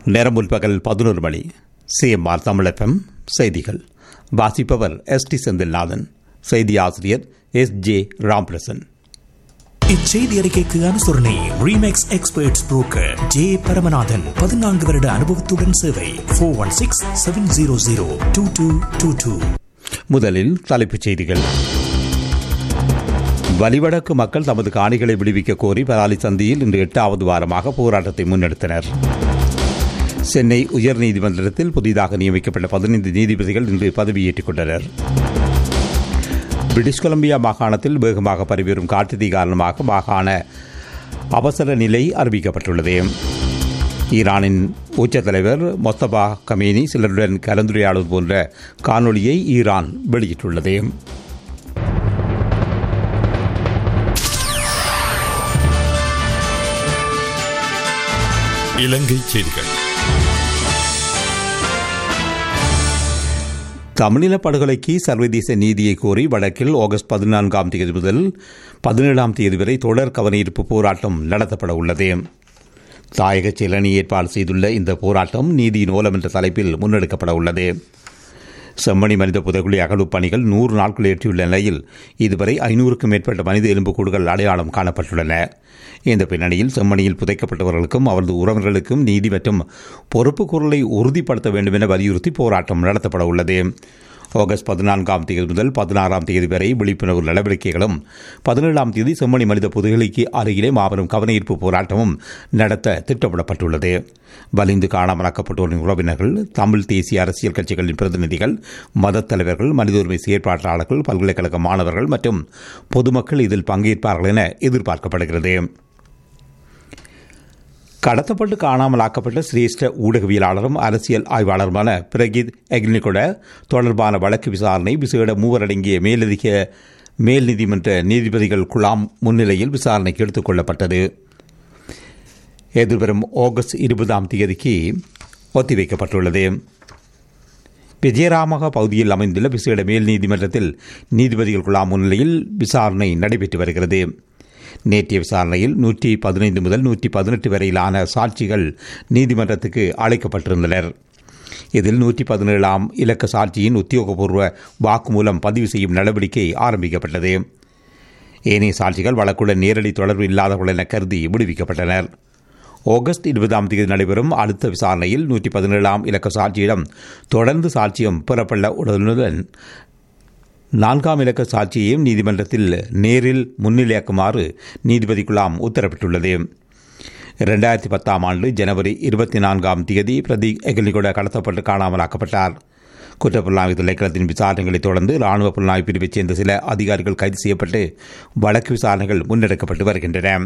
நேரம் முற்பகல் பதினோரு மணி சிஎம்ஆர் தமிழகம் செய்திகள் வாசிப்பவர் எஸ் டி செந்தில்நாதன் செய்தி ஆசிரியர் எஸ் ஜே ராம்பிரசன் இச்செய்தி அறிக்கைக்கு அனுசரணை Remax experts broker J Paramanathan பதினான்கு வருட அனுபவத்துடன் சேவை four one six seven zero zero two two two two முதலில் தலைப்புச் செய்திகள் வலிவடக்கு மக்கள் தமது காணிகளை விடுவிக்க கோரி பலாலி சந்தியில் இன்று எட்டாவது வாரமாக போராட்டத்தை முன்னெடுத்தனர் சென்னை உயர்நீதிமன்றத்தில் புதிதாக நியமிக்கப்பட்ட பதினைந்து நீதிபதிகள் இன்று பதவியேற்றுக் கொண்டனர் பிரிட்டிஷ் கொலம்பியா மாகாணத்தில் வேகமாக பரவிவரும் காட்டுத்தீ காரணமாக மாகாண அவசர நிலை அறிவிக்கப்பட்டுள்ளது ஈரானின் உச்ச தலைவர் மொஸ்தபா கமேனி சிலருடன் கலந்துரையாடுவது போன்ற காணொளியை ஈரான் வெளியிட்டுள்ளது இலங்கை செய்திகள் தமிழின படுகொலைக்கு சர்வதேச நீதியை கோரி வடக்கில் ஆகஸ்ட் பதினான்காம் தேதி முதல் பதினேழாம் தேதி வரை தொடர் கவனஈர்ப்பு போராட்டம் நடத்தப்பட உள்ளது தாயக சிலனி ஏற்பாடு செய்துள்ள இந்த போராட்டம் நீதியின் ஓலம் என்ற தலைப்பில் முன்னெடுக்கப்பட உள்ளது செம்மணி மனித புதைகுழி அகழ்வு பணிகள் நூறு நாட்கள் ஏற்றியுள்ள நிலையில் இதுவரை ஐநூறுக்கும் மேற்பட்ட மனித எலும்புக்கூடுகள் அடையாளம் காணப்பட்டுள்ளன இந்த பின்னணியில் செம்மணியில் புதைக்கப்பட்டவர்களுக்கும் அவரது உறவினர்களுக்கும் நீதி மற்றும் பொறுப்பு குரலை உறுதிப்படுத்த வேண்டும் என வலியுறுத்தி போராட்டம் நடத்தப்பட உள்ளது ஆகஸ்ட் பதினான்காம் தேதி முதல் பதினாறாம் தேதி வரை விழிப்புணர்வு நடவடிக்கைகளும் பதினேழாம் தேதி செம்மணி மனித புதுகளுக்கு அருகிலே மாபெரும் கவனஈர்ப்பு போராட்டமும் நடத்த திட்டமிடப்பட்டுள்ளது வலிந்து காணாமலாக்கப்பட்டோரின் உறவினர்கள் தமிழ் தேசிய அரசியல் கட்சிகளின் பிரதிநிதிகள் மதத் தலைவர்கள் மனித உரிமை செயற்பாட்டாளர்கள் பல்கலைக்கழக மாணவர்கள் மற்றும் பொதுமக்கள் இதில் பங்கேற்பார்கள் என எதிர்பார்க்கப்படுகிறது கடத்தப்பட்டு காணாமலாக்கப்பட்ட சிரேஷ்ட ஊடகவியலாளரும் அரசியல் ஆய்வாளருமான பிரகித் எக்னிகொட தொடர்பான வழக்கு விசாரணை விசேட மூவரடங்கிய மேலதிக மேல் நீதிமன்ற நீதிபதிகள் குழாம் முன்னிலையில் விசாரணைக்கு எடுத்துக் கொள்ளப்பட்டது எதிர்வரும் ஆகஸ்ட் இருபதாம் தேதிக்கு ஒத்திவைக்கப்பட்டுள்ளது விஜயராமக பகுதியில் அமைந்துள்ள விசேட மேல் நீதிமன்றத்தில் நீதிபதிகள் குழாம் முன்னிலையில் விசாரணை நடைபெற்று வருகிறது நேற்றைய விசாரணையில் நூற்றி பதினைந்து முதல் நூற்றி பதினெட்டு வரையிலான சாட்சிகள் நீதிமன்றத்துக்கு அழைக்கப்பட்டிருந்தனர் இதில் நூற்றி பதினேழாம் இலக்க சாட்சியின் உத்தியோகபூர்வ வாக்குமூலம் பதிவு செய்யும் நடவடிக்கை ஆரம்பிக்கப்பட்டது ஏனைய சாட்சிகள் வழக்குடன் நேரடி தொடர்பு இல்லாதவர்கள் என கருதி விடுவிக்கப்பட்டனர் ஆகஸ்ட் இருபதாம் தேதி நடைபெறும் அடுத்த விசாரணையில் நூற்றி பதினேழாம் இலக்க சாட்சியிடம் தொடர்ந்து சாட்சியம் பெறப்பட உடனுடன் நான்காம் இலக்க சாட்சியையும் நீதிமன்றத்தில் நேரில் முன்னிலையாக்குமாறு நீதிபதி குலாம் உத்தரவிட்டுள்ளது இரண்டாயிரத்தி பத்தாம் ஆண்டு ஜனவரி இருபத்தி நான்காம் தேதி பிரதீக் எகலிகொட கடத்தப்பட்டு காணாமலாக்கப்பட்டார் குற்றப்புலனாய்வு திணைக்களத்தின் விசாரணைகளை தொடர்ந்து ராணுவ புலனாய்வு பிரிவைச் சேர்ந்த சில அதிகாரிகள் கைது செய்யப்பட்டு வழக்கு விசாரணைகள் முன்னெடுக்கப்பட்டு வருகின்றன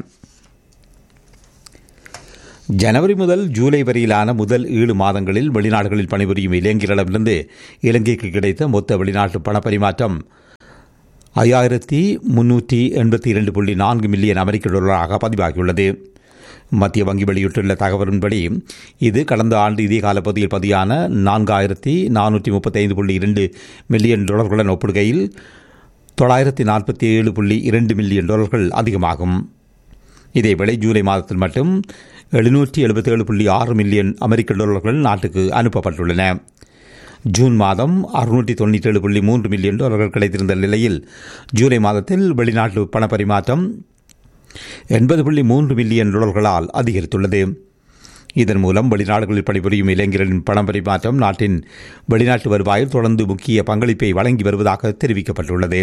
ஜனவரி முதல் ஜூலை வரையிலான முதல் ஏழு மாதங்களில் வெளிநாடுகளில் பணிபுரியும் இளைஞர்களிடமிருந்து இலங்கைக்கு கிடைத்த மொத்த வெளிநாட்டு பணப்பரிமாற்றம் ஐயாயிரத்தி முன்னூற்றி எண்பத்தி இரண்டு புள்ளி நான்கு மில்லியன் அமெரிக்க டாலராக பதிவாகியுள்ளது மத்திய வங்கி வெளியிட்டுள்ள தகவலின்படி இது கடந்த ஆண்டு இதே காலப்பகுதியில் பதியான நான்காயிரத்தி நானூற்றி முப்பத்தைந்து புள்ளி இரண்டு மில்லியன் டாலர்களுடன் ஒப்பிடுகையில் தொள்ளாயிரத்தி நாற்பத்தி ஏழு புள்ளி இரண்டு மில்லியன் டாலர்கள் அதிகமாகும் இதேவேளை ஜூலை மாதத்தில் மட்டும் எழுநூற்றி எழுபத்தேழு புள்ளி ஆறு மில்லியன் அமெரிக்க டாலர்கள் நாட்டுக்கு அனுப்பப்பட்டுள்ளன ஜூன் மாதம் அறுநூற்றி தொண்ணூற்றி ஏழு புள்ளி மூன்று மில்லியன் டாலர்கள் கிடைத்திருந்த நிலையில் ஜூலை மாதத்தில் வெளிநாட்டு பணப்பரிமாற்றம் எண்பது புள்ளி மூன்று மில்லியன் டாலர்களால் அதிகரித்துள்ளது இதன் மூலம் வெளிநாடுகளில் பணிபுரியும் இளைஞர்களின் பணம் பரிமாற்றம் நாட்டின் வெளிநாட்டு வருவாயில் தொடர்ந்து முக்கிய பங்களிப்பை வழங்கி வருவதாக தெரிவிக்கப்பட்டுள்ளது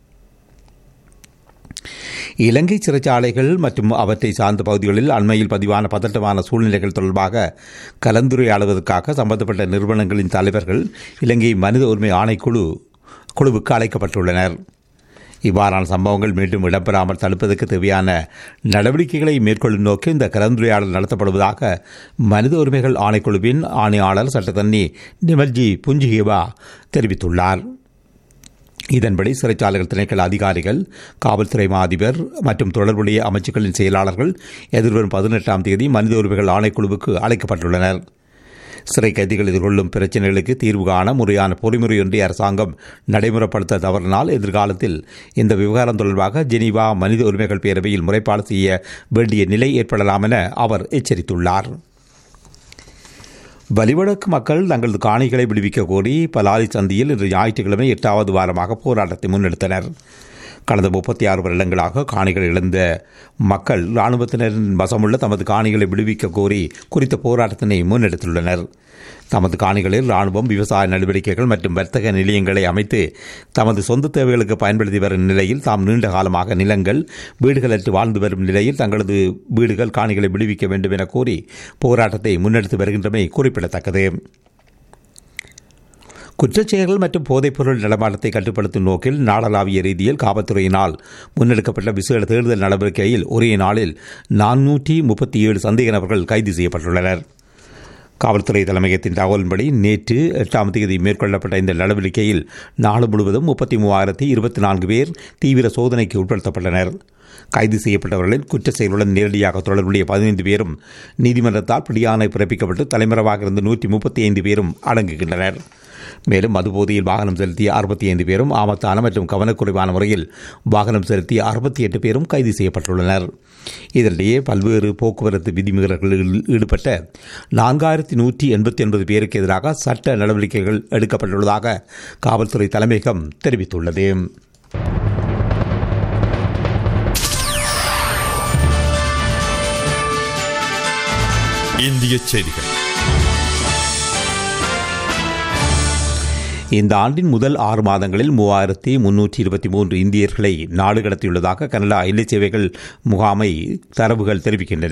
இலங்கை சிறைச்சாலைகள் மற்றும் அவற்றை சார்ந்த பகுதிகளில் அண்மையில் பதிவான பதட்டமான சூழ்நிலைகள் தொடர்பாக கலந்துரையாடுவதற்காக சம்பந்தப்பட்ட நிறுவனங்களின் தலைவர்கள் இலங்கை மனித உரிமை ஆணைக்குழு குழுவுக்கு அழைக்கப்பட்டுள்ளனர் இவ்வாறான சம்பவங்கள் மீண்டும் இடம்பெறாமல் தடுப்பதற்கு தேவையான நடவடிக்கைகளை மேற்கொள்ளும் நோக்கில் இந்த கலந்துரையாடல் நடத்தப்படுவதாக மனித உரிமைகள் ஆணைக்குழுவின் ஆணையாளர் சட்டத்தண்ணி நிமல்ஜி புஞ்சிகேவா தெரிவித்துள்ளார் இதன்படி சிறைச்சாலைகள் திணைக்கள அதிகாரிகள் காவல்துறை அதிபர் மற்றும் தொடர்புடைய அமைச்சுக்களின் செயலாளர்கள் எதிர்வரும் பதினெட்டாம் தேதி மனித உரிமைகள் ஆணைக்குழுவுக்கு அழைக்கப்பட்டுள்ளனர் சிறை கைதிகள் எதிர்கொள்ளும் பிரச்சினைகளுக்கு தீர்வு காண முறையான பொறிமுறையொன்றை அரசாங்கம் நடைமுறைப்படுத்த தவறினால் எதிர்காலத்தில் இந்த விவகாரம் தொடர்பாக ஜெனீவா மனித உரிமைகள் பேரவையில் முறைப்பாடு செய்ய வேண்டிய நிலை ஏற்படலாம் என அவர் எச்சரித்துள்ளார் வலிவடக்கு மக்கள் தங்களது காணிகளை விடுவிக்க கோரி பலாலி சந்தியில் இன்று ஞாயிற்றுக்கிழமை எட்டாவது வாரமாக போராட்டத்தை முன்னெடுத்தனர் கடந்த முப்பத்தி ஆறு வருடங்களாக காணிகள் இழந்த மக்கள் இராணுவத்தினரின் வசமுள்ள தமது காணிகளை விடுவிக்க கோரி குறித்த போராட்டத்தினை முன்னெடுத்துள்ளனர் தமது காணிகளில் இராணுவம் விவசாய நடவடிக்கைகள் மற்றும் வர்த்தக நிலையங்களை அமைத்து தமது சொந்த தேவைகளுக்கு பயன்படுத்தி வரும் நிலையில் தாம் நீண்ட காலமாக நிலங்கள் வீடுகளற்று வாழ்ந்து வரும் நிலையில் தங்களது வீடுகள் காணிகளை விடுவிக்க வேண்டும் என கோரி போராட்டத்தை முன்னெடுத்து வருகின்றமை குறிப்பிடத்தக்கது குற்றச்செயல்கள் மற்றும் போதைப்பொருள் நடமாட்டத்தை கட்டுப்படுத்தும் நோக்கில் நாடளாவிய ரீதியில் காவல்துறையினால் முன்னெடுக்கப்பட்ட விசேட தேடுதல் நடவடிக்கையில் ஒரே நாளில் நானூற்றி முப்பத்தி ஏழு சந்தேக நபர்கள் கைது செய்யப்பட்டுள்ளனர் காவல்துறை தலைமையகத்தின் தகவலின்படி நேற்று எட்டாம் தேதி மேற்கொள்ளப்பட்ட இந்த நடவடிக்கையில் நாடு முழுவதும் முப்பத்தி மூவாயிரத்தி இருபத்தி நான்கு பேர் தீவிர சோதனைக்கு உட்படுத்தப்பட்டனர் கைது செய்யப்பட்டவர்களில் குற்ற செயலுடன் நேரடியாக தொடர்புடைய பதினைந்து பேரும் நீதிமன்றத்தால் பிடியாணை பிறப்பிக்கப்பட்டு தலைமறைவாக இருந்த நூற்றி முப்பத்தி ஐந்து பேரும் அடங்குகின்றனர் மேலும் மதுபோதையில் வாகனம் செலுத்திய அறுபத்தி ஐந்து பேரும் ஆபத்தான மற்றும் கவனக்குறைவான முறையில் வாகனம் செலுத்திய அறுபத்தி எட்டு பேரும் கைது செய்யப்பட்டுள்ளனர் இதனிடையே பல்வேறு போக்குவரத்து விதிமீறல்களில் ஈடுபட்ட நான்காயிரத்தி நூற்றி எண்பத்தி ஒன்பது பேருக்கு எதிராக சட்ட நடவடிக்கைகள் எடுக்கப்பட்டுள்ளதாக காவல்துறை தலைமையகம் தெரிவித்துள்ளது இந்திய செய்திகள் இந்த ஆண்டின் முதல் ஆறு மாதங்களில் மூவாயிரத்தி முன்னூற்றி இருபத்தி மூன்று இந்தியர்களை நாடு கடத்தியுள்ளதாக கனடா எல்லை சேவைகள் முகாமை தரவுகள் தெரிவிக்கின்றன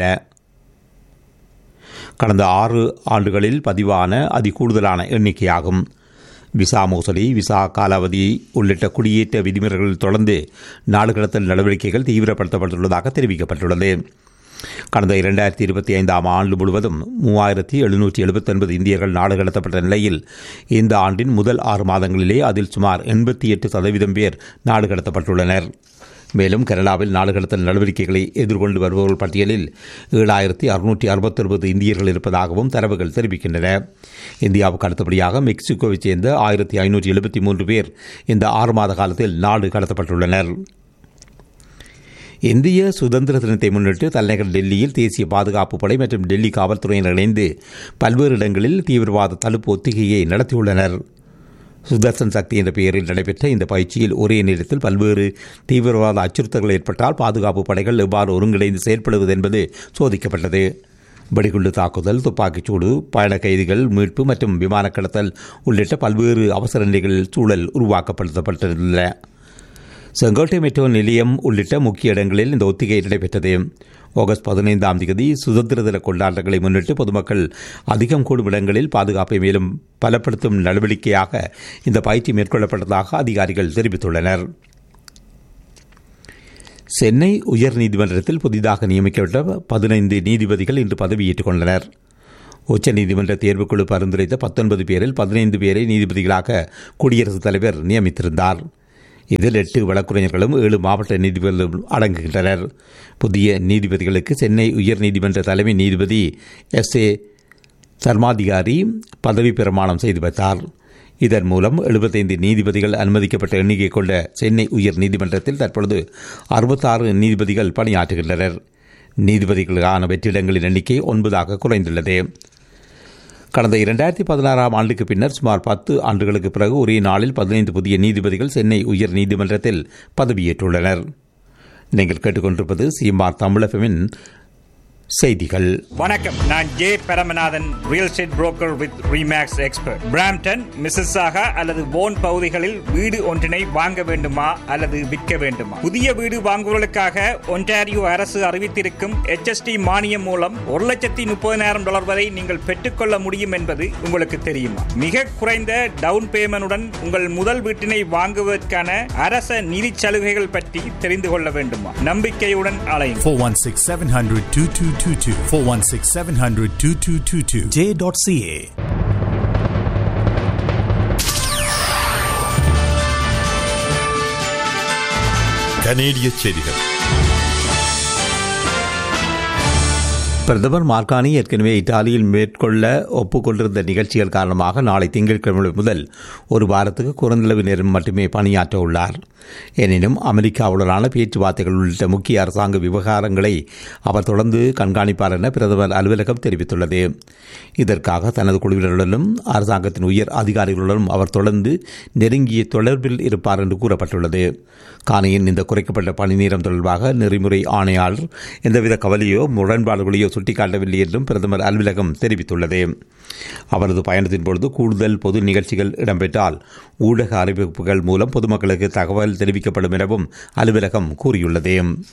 கடந்த ஆறு ஆண்டுகளில் பதிவான அதி கூடுதலான எண்ணிக்கையாகும் விசா மோசடி விசா காலாவதி உள்ளிட்ட குடியேற்ற விதிமுறைகள் தொடர்ந்து நாடு கடத்தல் நடவடிக்கைகள் தீவிரப்படுத்தப்பட்டுள்ளதாக தெரிவிக்கப்பட்டுள்ளது கடந்த இரண்டாயிரத்தி இருபத்தி ஐந்தாம் ஆண்டு முழுவதும் மூவாயிரத்தி எழுநூற்றி எழுபத்தொன்பது இந்தியர்கள் நாடு கடத்தப்பட்ட நிலையில் இந்த ஆண்டின் முதல் ஆறு மாதங்களிலே அதில் சுமார் எண்பத்தி எட்டு சதவீதம் பேர் நாடு கடத்தப்பட்டுள்ளனர் மேலும் கனடாவில் நாடு கடத்தல் நடவடிக்கைகளை எதிர்கொண்டு வருபவர்கள் பட்டியலில் ஏழாயிரத்தி அறுநூற்றி அறுபத்தொன்பது இந்தியர்கள் இருப்பதாகவும் தரவுகள் தெரிவிக்கின்றன இந்தியாவுக்கு அடுத்தபடியாக மெக்சிகோவைச் சேர்ந்த ஆயிரத்தி ஐநூற்றி எழுபத்தி மூன்று பேர் இந்த ஆறு மாத காலத்தில் நாடு கடத்தப்பட்டுள்ளனர் இந்திய சுதந்திர தினத்தை முன்னிட்டு தலைநகர் டெல்லியில் தேசிய பாதுகாப்பு படை மற்றும் டெல்லி காவல்துறையினர் இணைந்து பல்வேறு இடங்களில் தீவிரவாத தடுப்பு ஒத்திகையை நடத்தியுள்ளனர் சுதர்சன் சக்தி என்ற பெயரில் நடைபெற்ற இந்த பயிற்சியில் ஒரே நேரத்தில் பல்வேறு தீவிரவாத அச்சுறுத்தல்கள் ஏற்பட்டால் பாதுகாப்பு படைகள் எவ்வாறு ஒருங்கிணைந்து செயல்படுவது என்பது சோதிக்கப்பட்டது வெடிகுண்டு தாக்குதல் துப்பாக்கிச்சூடு பயண கைதிகள் மீட்பு மற்றும் விமான கடத்தல் உள்ளிட்ட பல்வேறு அவசர நிலைகளில் சூழல் உருவாக்கப்படுத்தப்பட்டுள்ளன செங்கோட்டை மெட்ரோ நிலையம் உள்ளிட்ட முக்கிய இடங்களில் இந்த ஒத்திகை நடைபெற்றது ஆகஸ்ட் பதினைந்தாம் தேதி சுதந்திர தின கொண்டாட்டங்களை முன்னிட்டு பொதுமக்கள் அதிகம் கூடும் இடங்களில் பாதுகாப்பை மேலும் பலப்படுத்தும் நடவடிக்கையாக இந்த பயிற்சி மேற்கொள்ளப்பட்டதாக அதிகாரிகள் தெரிவித்துள்ளனர் சென்னை உயர்நீதிமன்றத்தில் புதிதாக நியமிக்கப்பட்ட பதினைந்து நீதிபதிகள் இன்று பதவியேற்றுக் கொண்டனர் உச்சநீதிமன்ற தேர்வுக்குழு பரிந்துரைத்த பத்தொன்பது பேரில் பதினைந்து பேரை நீதிபதிகளாக குடியரசுத் தலைவர் நியமித்திருந்தார் இதில் எட்டு வழக்குரைஞர்களும் ஏழு மாவட்ட நீதிபதிகளும் அடங்குகின்றனர் புதிய நீதிபதிகளுக்கு சென்னை உயர்நீதிமன்ற தலைமை நீதிபதி எஸ் ஏ சர்மாதிகாரி பதவி பிரமாணம் செய்து வைத்தார் இதன் மூலம் எழுபத்தைந்து நீதிபதிகள் அனுமதிக்கப்பட்ட எண்ணிக்கை கொண்ட சென்னை உயர் நீதிமன்றத்தில் தற்பொழுது அறுபத்தாறு நீதிபதிகள் பணியாற்றுகின்றனர் நீதிபதிகளுக்கான வெற்றிடங்களின் எண்ணிக்கை ஒன்பதாக குறைந்துள்ளது கடந்த இரண்டாயிரத்தி பதினாறாம் ஆண்டுக்கு பின்னர் சுமார் பத்து ஆண்டுகளுக்கு பிறகு ஒரே நாளில் பதினைந்து புதிய நீதிபதிகள் சென்னை உயர் நீதிமன்றத்தில் பதவியேற்றுள்ளனர் நீங்கள் கேட்டுக்கொண்டிருப்பது சீமார் தமிழகமின் செய்திகள் வணக்கம் நான் J Paramanathan real estate broker with Remax expert Brampton Mississauga அல்லது போன் பகுதிகளில் வீடு ஒன்றினை வாங்க வேண்டுமா அல்லது விற்க வேண்டுமா புதிய வீடு வாங்குவதற்காக ஒன்டாரியோ அரசு அறிவித்திருக்கும் HST மானியம் மூலம் ஒரு லட்சத்தி முப்பதினாயிரம் டாலர் வரை நீங்கள் பெற்றுக்கொள்ள முடியும் என்பது உங்களுக்கு தெரியுமா மிக குறைந்த டவுன் பேமெண்டுடன் உங்கள் முதல் வீட்டினை வாங்குவதற்கான அரச நிதி சலுகைகள் பற்றி தெரிந்து கொள்ள வேண்டுமா நம்பிக்கையுடன் அலையும் 416 700 2222. 416 700 2222. J.ca. கனேடிய செய்திகள் பிரதமர் மார்கானி ஏற்கனவே இத்தாலியில் மேற்கொள்ள ஒப்புக்கொண்டிருந்த நிகழ்ச்சிகள் காரணமாக நாளை திங்கட்கிழமை முதல் ஒரு வாரத்துக்கு குறைந்தளவு நேரம் மட்டுமே பணியாற்ற உள்ளார் எனினும் அமெரிக்காவுடனான பேச்சுவார்த்தைகள் உள்ளிட்ட முக்கிய அரசாங்க விவகாரங்களை அவர் தொடர்ந்து கண்காணிப்பார் என பிரதமர் அலுவலகம் தெரிவித்துள்ளது இதற்காக தனது குழுவினருடனும் அரசாங்கத்தின் உயர் அதிகாரிகளுடனும் அவர் தொடர்ந்து நெருங்கிய தொடர்பில் இருப்பார் என்று கூறப்பட்டுள்ளது காணியின் இந்த குறைக்கப்பட்ட பணி நேரம் தொடர்பாக நெறிமுறை ஆணையாளர் எந்தவித கவலையோ முரண்பாடுகளையோ சுட்டிக்காட்டவில்லை என்றும் பிரதமர் அலுவலகம் தெரிவித்துள்ளது அவரது பயணத்தின் பொழுது கூடுதல் பொது நிகழ்ச்சிகள் இடம்பெற்றால் ஊடக அறிவிப்புகள் மூலம் பொதுமக்களுக்கு தகவல் தெரிவிக்கப்படும் எனவும் அலுவலகம் கூறியுள்ளது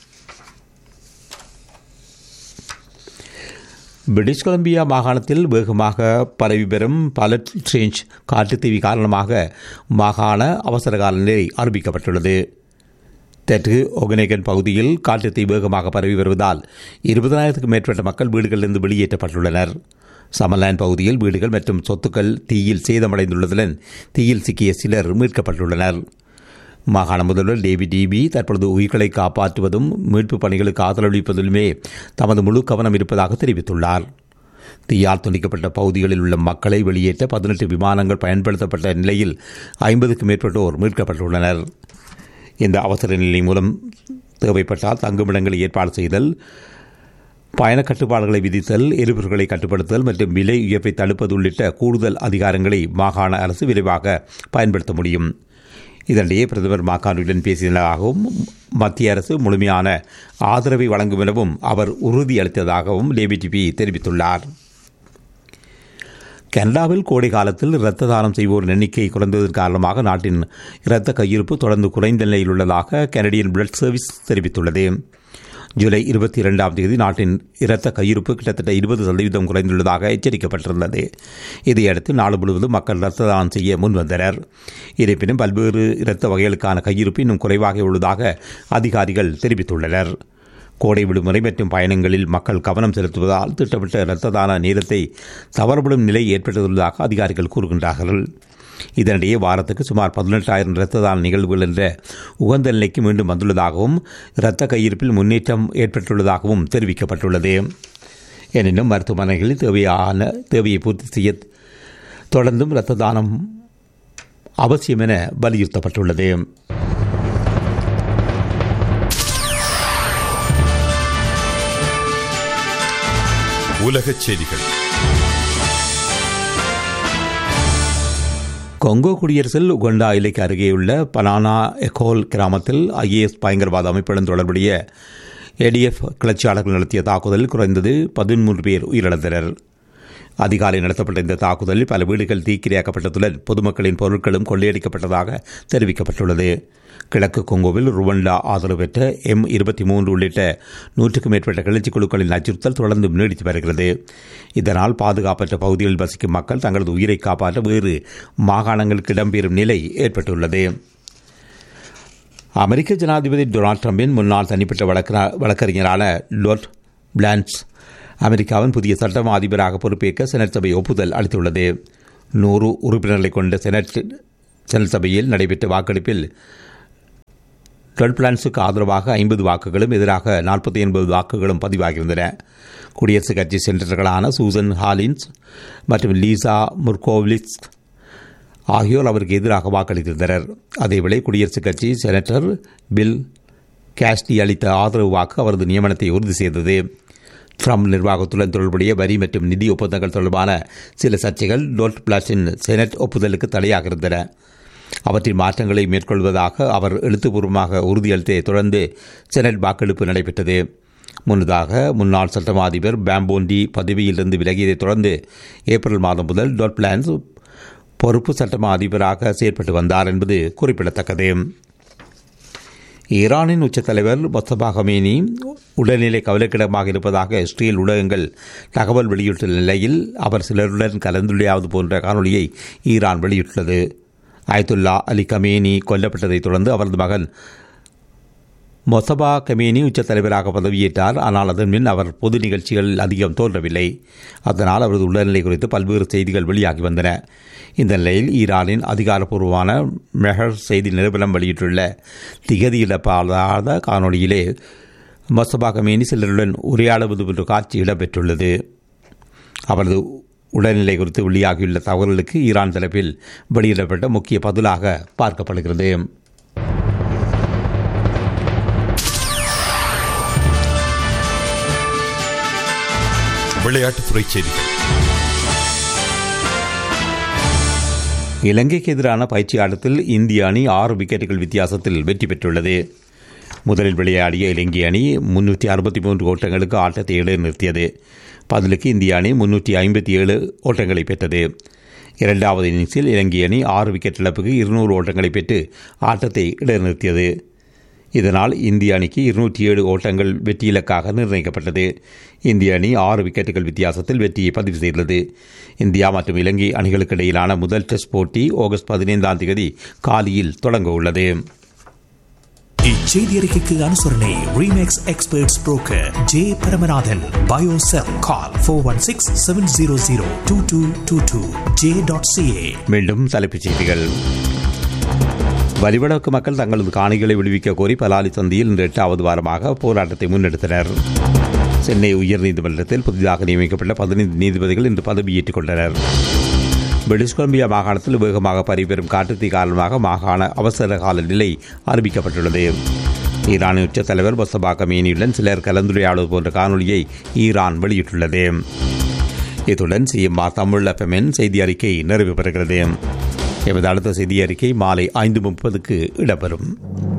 பிரிட்டிஷ் கொலம்பியா மாகாணத்தில் வேகமாக பரவி பெறும் பலட் சேஞ்ச் காட்டுத்தீவி காரணமாக மாகாண அவசரகால நிலை அறிவிக்கப்பட்டுள்ளது தெற்கு ஒகனேகன் பகுதியில் காட்டுத்தீ வேகமாக பரவி வருவதால் இருபதனாயிரத்துக்கும் மேற்பட்ட மக்கள் வீடுகளிலிருந்து வெளியேற்றப்பட்டுள்ளனர் சமர்லாண்ட் பகுதியில் வீடுகள் மற்றும் சொத்துக்கள் தீயில் சேதமடைந்துள்ளதுடன் தீயில் சிக்கிய சிலர் மீட்கப்பட்டுள்ளனர் மாகாண முதல்வர் டேவி டிபி தற்பொழுது உயிர்களை காப்பாற்றுவதும் மீட்புப் பணிகளுக்கு ஆதரவளிப்பதிலுமே தமது முழு கவனம் இருப்பதாக தெரிவித்துள்ளார் தீயால் துண்டிக்கப்பட்ட பகுதிகளில் உள்ள மக்களை வெளியேற்ற பதினெட்டு விமானங்கள் பயன்படுத்தப்பட்ட நிலையில் ஐம்பதுக்கும் மேற்பட்டோர் மீட்கப்பட்டுள்ளனர் இந்த அவசர நிலை மூலம் தேவைப்பட்டால் தங்குமிடங்களை ஏற்பாடு செய்தல் பயண கட்டுப்பாடுகளை விதித்தல் எரிபொருட்களை கட்டுப்படுத்தல் மற்றும் விலை உயர்வை தடுப்பது உள்ளிட்ட கூடுதல் அதிகாரங்களை மாகாண அரசு விரைவாக பயன்படுத்த முடியும் இதனிடையே பிரதமர் மாகாணுடன் பேசியதாகவும் மத்திய அரசு முழுமையான ஆதரவை வழங்கும் எனவும் அவர் உறுதியளித்ததாகவும் டேபிடிபி தெரிவித்துள்ளார் கனடாவில் கோடை காலத்தில் இரத்த தானம் செய்வோர் எண்ணிக்கை குறைந்ததன் காரணமாக நாட்டின் இரத்த கையிருப்பு தொடர்ந்து குறைந்த நிலையில் உள்ளதாக கனடியன் பிளட் சர்வீஸ் தெரிவித்துள்ளது ஜூலை இருபத்தி இரண்டாம் தேதி நாட்டின் இரத்த கையிருப்பு கிட்டத்தட்ட இருபது சதவீதம் குறைந்துள்ளதாக எச்சரிக்கப்பட்டிருந்தது இதையடுத்து நாடு முழுவதும் மக்கள் இரத்த தானம் செய்ய முன்வந்தனர் இருப்பினும் பல்வேறு இரத்த வகைகளுக்கான கையிருப்பு இன்னும் குறைவாக உள்ளதாக அதிகாரிகள் தெரிவித்துள்ளனர் கோடை விடுமுறை மற்றும் பயணங்களில் மக்கள் கவனம் செலுத்துவதால் திட்டமிட்ட இரத்த தான நேரத்தை தவறப்படும் நிலை ஏற்பட்டுள்ளதாக அதிகாரிகள் கூறுகின்றார்கள் இதனிடையே வாரத்துக்கு சுமார் பதினெட்டாயிரம் இரத்த தான நிகழ்வுகள் என்ற உகந்த நிலைக்கு மீண்டும் வந்துள்ளதாகவும் இரத்த கையிருப்பில் முன்னேற்றம் ஏற்பட்டுள்ளதாகவும் தெரிவிக்கப்பட்டுள்ளது எனினும் மருத்துவமனைகளில் தேவையான தேவையை பூர்த்தி செய்ய தொடர்ந்தும் இரத்த தானம் அவசியம் என வலியுறுத்தப்பட்டுள்ளது உலகச் செய்திகள் கொங்கோ குடியரசில் உகண்டா இலைக்கு அருகேயுள்ள பனானா எகோல் கிராமத்தில் ஐஏஎஸ் பயங்கரவாத அமைப்புடன் தொடர்புடைய ஏடிஎஃப் கிளர்ச்சியாளர்கள் நடத்திய தாக்குதலில் குறைந்தது பதிமூன்று பேர் உயிரிழந்தனர் அதிகாலை நடத்தப்பட்ட இந்த தாக்குதலில் பல வீடுகள் தீக்கிரையாக்கப்பட்டதுடன் பொதுமக்களின் பொருட்களும் கொள்ளையடிக்கப்பட்டதாக தெரிவிக்கப்பட்டுள்ளது கிழக்கு கொங்கோவில் ருவண்டா ஆதரவு பெற்ற எம் இருபத்தி மூன்று உள்ளிட்ட நூற்றுக்கும் மேற்பட்ட கிளர்ச்சி குழுக்களின் அச்சுறுத்தல் தொடர்ந்து நீடித்து வருகிறது இதனால் பாதுகாப்பற்ற பகுதிகளில் வசிக்கும் மக்கள் தங்களது உயிரை காப்பாற்ற வேறு மாகாணங்களுக்கு இடம்பெறும் நிலை ஏற்பட்டுள்ளது அமெரிக்க ஜனாதிபதி டொனால்ட் ட்ரம்பின் முன்னாள் தனிப்பட்ட வழக்கறிஞரான லோட் பிளான்ஸ் அமெரிக்காவின் புதிய சட்டமா அதிபராக பொறுப்பேற்க செனட் சபை ஒப்புதல் அளித்துள்ளது நூறு உறுப்பினர்களை கொண்ட செனட் செனட் சபையில் நடைபெற்ற வாக்கெடுப்பில் ட்வெல் பிளான்ஸுக்கு ஆதரவாக ஐம்பது வாக்குகளும் எதிராக நாற்பத்தி ஒன்பது வாக்குகளும் பதிவாகியிருந்தன குடியரசுக் கட்சி சென்டர்களான சூசன் ஹாலின்ஸ் மற்றும் லீசா முர்கோவ்லிஸ் ஆகியோர் அவருக்கு எதிராக வாக்களித்திருந்தனர் அதேவேளை குடியரசுக் கட்சி செனட்டர் பில் கேஸ்டி அளித்த ஆதரவு வாக்கு அவரது நியமனத்தை உறுதி செய்தது ட்ரம்ப் நிர்வாகத்துடன் தொடர்புடைய வரி மற்றும் நிதி ஒப்பந்தங்கள் தொடர்பான சில சர்ச்சைகள் டொல்ட் பிளாஸின் செனட் ஒப்புதலுக்கு தடையாக இருந்தன அவற்றின் மாற்றங்களை மேற்கொள்வதாக அவர் எழுத்துப்பூர்வமாக உறுதியளித்ததை தொடர்ந்து செனட் வாக்கெடுப்பு நடைபெற்றது முன்னதாக முன்னாள் சட்டமா அதிபர் பாம்போண்டி பதவியிலிருந்து விலகியதைத் தொடர்ந்து ஏப்ரல் மாதம் முதல் டொட் பிளான்ஸ் பொறுப்பு சட்டமா அதிபராக செயற்பட்டு வந்தார் என்பது குறிப்பிடத்தக்கது ஈரானின் உச்சத் தலைவர் மொத்தபா ஹமேனி உடல்நிலை கவலைக்கிடமாக இருப்பதாக இஸ்ரேல் ஊடகங்கள் தகவல் வெளியிட்டுள்ள நிலையில் அவர் சிலருடன் கலந்துரையாவது போன்ற காணொலியை ஈரான் வெளியிட்டுள்ளது அயத்துல்லா அலி கமேனி கொல்லப்பட்டதைத் தொடர்ந்து அவரது மகன் மொசபா கமேனி உச்சத் தலைவராக பதவியேற்றார் ஆனால் அதன் பின் அவர் பொது நிகழ்ச்சிகளில் அதிகம் தோன்றவில்லை அதனால் அவரது உடல்நிலை குறித்து பல்வேறு செய்திகள் வெளியாகி வந்தன இந்த நிலையில் ஈரானின் அதிகாரப்பூர்வமான மெஹர் செய்தி நிறுவனம் வெளியிட்டுள்ள திகதியிடப்படாத காணொலியிலே மொசபாக மேனி சிலருடன் உரையாடுவது போன்ற காட்சி இடம்பெற்றுள்ளது அவரது உடல்நிலை குறித்து வெளியாகியுள்ள தகவல்களுக்கு ஈரான் தரப்பில் வெளியிடப்பட்ட முக்கிய பதிலாக பார்க்கப்படுகிறது விளையாட்டுத்துறை செய்திகள் இலங்கைக்கு எதிரான பயிற்சி ஆட்டத்தில் இந்திய அணி ஆறு விக்கெட்டுகள் வித்தியாசத்தில் வெற்றி பெற்றுள்ளது முதலில் விளையாடிய இலங்கை அணி முன்னூற்றி அறுபத்தி மூன்று ஓட்டங்களுக்கு ஆட்டத்தை இடைநிறுத்தியது பதிலுக்கு இந்திய அணி முன்னூற்றி ஐம்பத்தி ஏழு ஓட்டங்களை பெற்றது இரண்டாவது இன்னிங்ஸில் இலங்கை அணி ஆறு விக்கெட் இழப்புக்கு இருநூறு ஓட்டங்களை பெற்று ஆட்டத்தை இடைநிறுத்தியது இதனால் இந்திய அணிக்கு இருநூற்றி ஏழு ஓட்டங்கள் வெற்றி இலக்காக நிர்ணயிக்கப்பட்டது இந்திய அணி ஆறு விக்கெட்டுகள் வித்தியாசத்தில் வெற்றியை பதிவு செய்துள்ளது இந்தியா மற்றும் இலங்கை அணிகளுக்கு இடையிலான முதல் டெஸ்ட் போட்டி ஆகஸ்ட் பதினைந்தாம் தேதி காலியில் தொடங்க உள்ளது இச்செய்தி அறிக்கைக்கு அனுசரணை Remax experts broker J Paramanathan பயோசெல் call four one six seven zero zero two two two two J dot CA மீண்டும் தலைப்புச் செய்திகள் வலிவடக்கு மக்கள் தங்களது காணிகளை விடுவிக்க கோரி பலாலி சந்தியில் இன்று எட்டாவது வாரமாக போராட்டத்தை முன்னெடுத்தனர் சென்னை உயர்நீதிமன்றத்தில் புதிதாக நியமிக்கப்பட்ட பதினைந்து நீதிபதிகள் இன்று பதவியேற்றுக் கொண்டனர் பிரிட்டிஷ் கொலம்பியா மாகாணத்தில் வேகமாக பரிபெறும் காட்டுத்தீ காரணமாக மாகாண அவசர கால நிலை அறிவிக்கப்பட்டுள்ளது ஈரானின் உச்ச தலைவர் மொசபா கமீனியுடன் சிலர் கலந்துரையாடுவது போன்ற காணொலியை ஈரான் வெளியிட்டுள்ளது இத்துடன் சிஎம்ஆர் தமிழ் எஃப்எம்என் செய்தி அறிக்கை நிறைவு பெறுகிறது எமது அடுத்த செய்தி அறிக்கை மாலை ஐந்து முப்பதுக்கு இடம்பெறும்